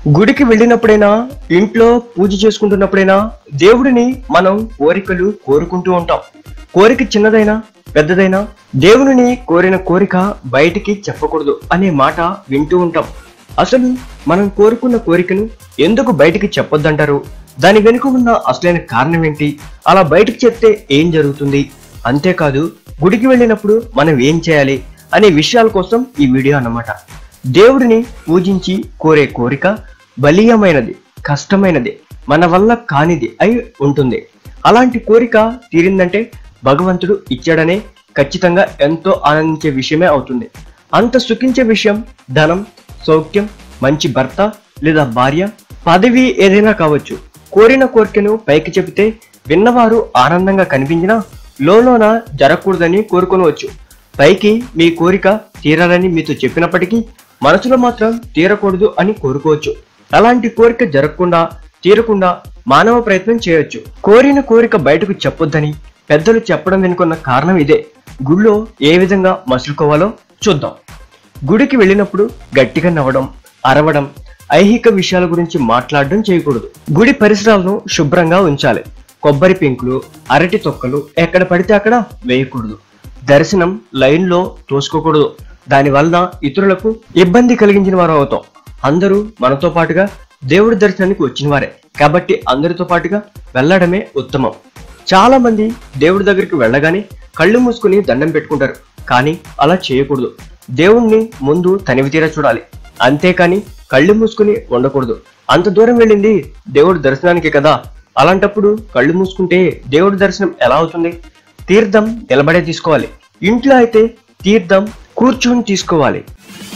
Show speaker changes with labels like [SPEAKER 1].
[SPEAKER 1] గుడికి వెళ్ళినప్పుడైనా ఇంట్లో పూజ చేసుకుంటున్నప్పుడైనా దేవుడిని మనం కోరికలు కోరుకుంటూ ఉంటాం కోరిక చిన్నదైనా పెద్దదైనా దేవునిని కోరిన కోరిక బయటికి చెప్పకూడదు అనే మాట వింటూ ఉంటాం అసలు మనం కోరుకున్న కోరికను ఎందుకు బయటికి చెప్పొద్దంటారు దాని వెనుక ఉన్న అసలైన కారణం ఏంటి అలా బయటికి చెప్తే ఏం జరుగుతుంది అంతేకాదు గుడికి వెళ్ళినప్పుడు మనం ఏం చేయాలి అనే విషయాల కోసం ఈ వీడియో అన్నమాట దేవుడిని పూజించి కోరే కోరిక బలీయమైనది కష్టమైనది మన వల్ల కానిది అయి ఉంటుంది అలాంటి కోరిక తీరిందంటే భగవంతుడు ఇచ్చాడనే ఖచ్చితంగా ఎంతో ఆనందించే విషయమే అవుతుంది అంత సుఖించే విషయం ధనం సౌఖ్యం మంచి భర్త లేదా భార్య పదవి ఏదైనా కావచ్చు కోరిన కోరికను పైకి చెబితే విన్నవారు ఆనందంగా కనిపించినా లోలోన జరగకూడదని కోరుకొనవచ్చు పైకి మీ కోరిక తీరాలని మీతో చెప్పినప్పటికీ మనసులో మాత్రం తీరకూడదు అని కోరుకోవచ్చు అలాంటి కోరిక జరగకుండా తీరకుండా మానవ ప్రయత్నం చేయొచ్చు కోరిన కోరిక బయటకు చెప్పొద్దని పెద్దలు చెప్పడం వెనుకున్న కారణం ఇదే గుళ్ళో ఏ విధంగా మసులుకోవాలో చూద్దాం గుడికి వెళ్ళినప్పుడు గట్టిగా నవ్వడం అరవడం ఐహిక విషయాల గురించి మాట్లాడడం చేయకూడదు గుడి పరిసరాలను శుభ్రంగా ఉంచాలి కొబ్బరి పెంకులు అరటి తొక్కలు ఎక్కడ పడితే అక్కడ వేయకూడదు దర్శనం లైన్లో తోసుకోకూడదు దానివల్ల ఇతరులకు ఇబ్బంది కలిగించిన వారు అవుతాం అందరూ మనతో పాటుగా దేవుడి దర్శనానికి వచ్చిన వారే కాబట్టి అందరితో పాటుగా వెళ్ళడమే ఉత్తమం చాలా మంది దేవుడి దగ్గరికి వెళ్ళగానే కళ్ళు మూసుకుని దండం పెట్టుకుంటారు కానీ అలా చేయకూడదు దేవుణ్ణి ముందు తనివి తీరా చూడాలి అంతేకాని కళ్ళు మూసుకుని ఉండకూడదు అంత దూరం వెళ్ళింది దేవుడి దర్శనానికి కదా అలాంటప్పుడు కళ్ళు మూసుకుంటే దేవుడి దర్శనం ఎలా అవుతుంది తీర్థం నిలబడే తీసుకోవాలి ఇంట్లో అయితే తీర్థం కూర్చుని తీసుకోవాలి